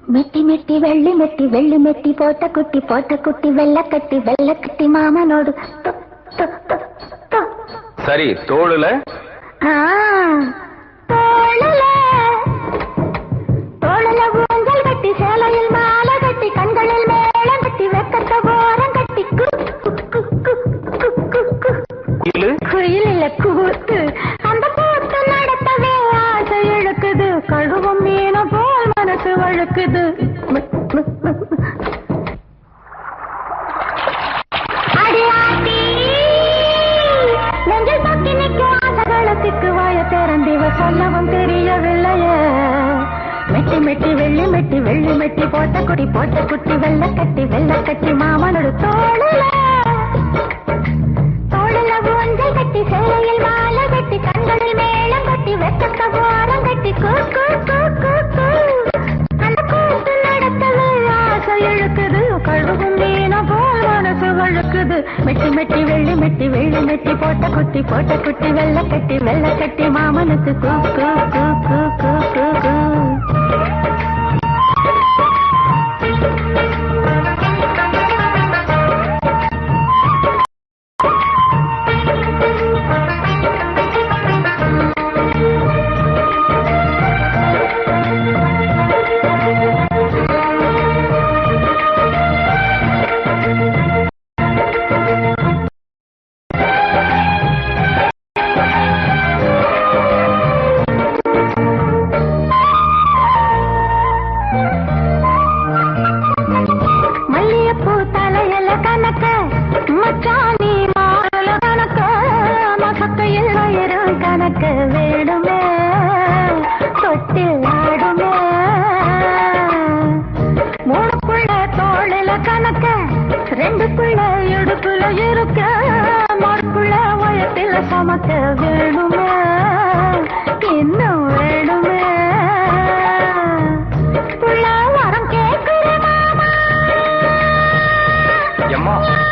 மெட்டி மெட்டி வெள்ளி மெட்டி வெள்ளி மெட்டி போட்ட குட்டி போட்ட குட்டி வெள்ள கட்டி வெள்ள கட்டி மாமனோடு தொ, தொ, தொ, தொ. சரி தோளுல ஆ, தோளுல தோளுல ஊஞ்சல் கட்டி சேலையில் மாலை கட்டி கண்களில் மேளம் கட்டி வெக்கத்த ஓரம் கட்டி கு, கு, கு, கு, கு, கு, கு. குயிலு குயில் இல்ல கூத்து அந்த கூத்து நடத்தவே ஆசை இழுக்குது கழுவும் மீன போல் மனசு வழுக்குது அடி ஆத்தி, நெஞ்சில் தொக்கி நிற்கும் ஆசைகளுக்கு வாய திறந்திவ சொல்லவும் தெரியவில்லையே மெட்டி மெட்டி வெள்ளி மெட்டி வெள்ளி மெட்டி போட்ட குட்டி போட்ட குட்டி வெள்ள கட்டி வெள்ள கட்டி மாமனோட தோளுல தோளில ஊஞ்சல் கட்டி சேலையில் மாலை கட்டி கண்களில் மேளம் கட்டி வெட்டத்த ஓரம் கட்டி கூ கூ கூ கூ கூ அந்த கூத்து நடத்தவே ஆசை இழுக்குது கழுகும் மீன போல் மனசு வழுக்குது மெட்டி மெட்டி வெள்ளி மெட்டி வெள்ளி மெட்டி போட்ட குட்டி போட்ட குட்டி வெள்ள கட்டி வெள்ள கட்டி மாமனுக்கு கூ கூ கூ கூ கூ கூ கூ மல்லியப்பூ தலையில கணக்க மச்சானி மாறல கணக்க மசக்கையில் வயிறு கணக்க வேடுமே தொட்டு ஆடுமே மூணுக்குள்ள தோளில கணக்க ரெண்டுக்குள்ள இடுப்புல இருக்க மார்க்குள்ள வயத்தில சமக்க வேணுமே இன்னும் வேணுமே புள்ள வரம் கேட்குற மாமா எம்மா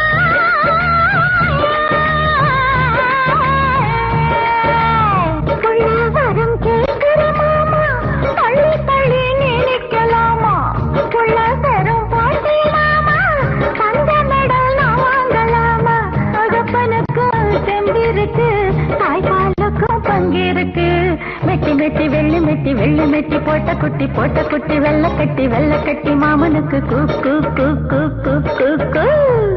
புள்ள வரம் கேட்குற மாமா தள்ளி தள்ளி நினைக்கலாமா புள்ள பெரும் பாட்டி மாமா தங்க மெடல் நான் வாங்கலாமா தகப்பனுக்கு செம்பிருக்கு தாய்ப்பாலுக்கும் பங்கிருக்கு மெட்டி மெட்டி வெள்ளி மெட்டி வெள்ளி மெட்டி போட்ட குட்டி போட்ட குட்டி வெள்ள கட்டி வெள்ள கட்டி மாமனுக்கு கூ கூ கூ கூ கூ கூ கூ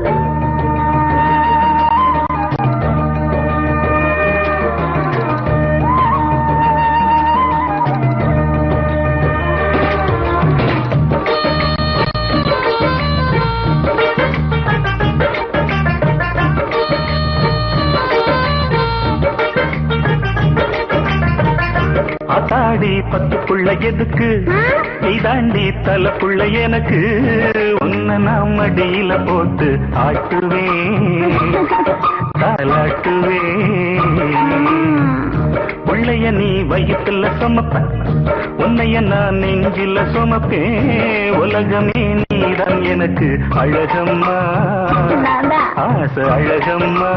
அத்தாடி பத்து புள்ள எதுக்கு நீ தாண்டி தலை புள்ள எனக்கு உன்னை நான் மடியில போட்டு ஆட்டுவேன் தாலாட்டுவேன் புள்ளைய நீ வயிற்றுல சுமப்ப உன்னைய நான் நெஞ்சில சுமப்பேன் உலகமே நீதான் எனக்கு அழகம்மா ஆசை அழகம்மா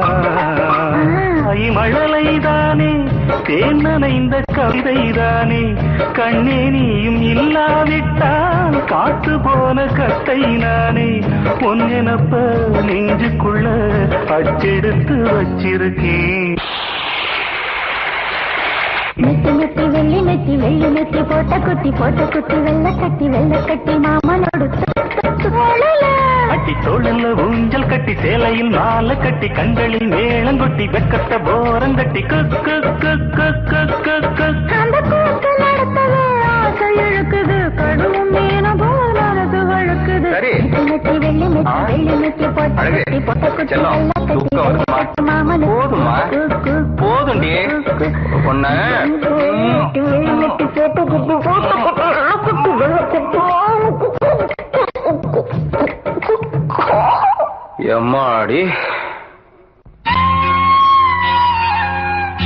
மழலைதானே தேன் நனைந்த கவிதைதானே கண்ணே நீயும் இல்லாவிட்டால் காத்து போன கத்தை நானே பொன்னெனப்ப நெஞ்சுக்குள்ள அச்செடுத்து வச்சிருக்கேன் மெட்டி மெட்டி வெள்ளி மெட்டி வெள்ளி மெட்டி போட்ட குட்டி போட்ட குட்டி வெள்ள கட்டி வெள்ள கட்டி மாமனோடு தோழல கட்டி தோழல்ல ஊஞ்சல் கட்டி சேலையில் மாலை கட்டி கண்களில் மேளங்கொட்டி வெக்கத்த போரம் கட்டி குக்கு குக்கு குக்கு குக்கு அந்த கூத்து நடத்தவே ஆசை இழுக்குது கடுவும் மீன போல் மனது வழுக்குது சரி. மெட்டி மெட்டி வெள்ளி மெட்டி ஆ. வெள்ளி மெட்டி போட்ட அழகு. குட்டி போட்ட குட்டி செல்லம், வெள்ள கட்டி தூக்கம் வெள்ள வருதுமா? கட்டி மாமனோடு போதுமா? போதும்டி பொண்ணு மெட்டி வெள்ளி மெட்டி போட்ட குட்டி போட்ட குட்டி வெள்ள கட்டி வெள்ள கட்டி எம்மாடி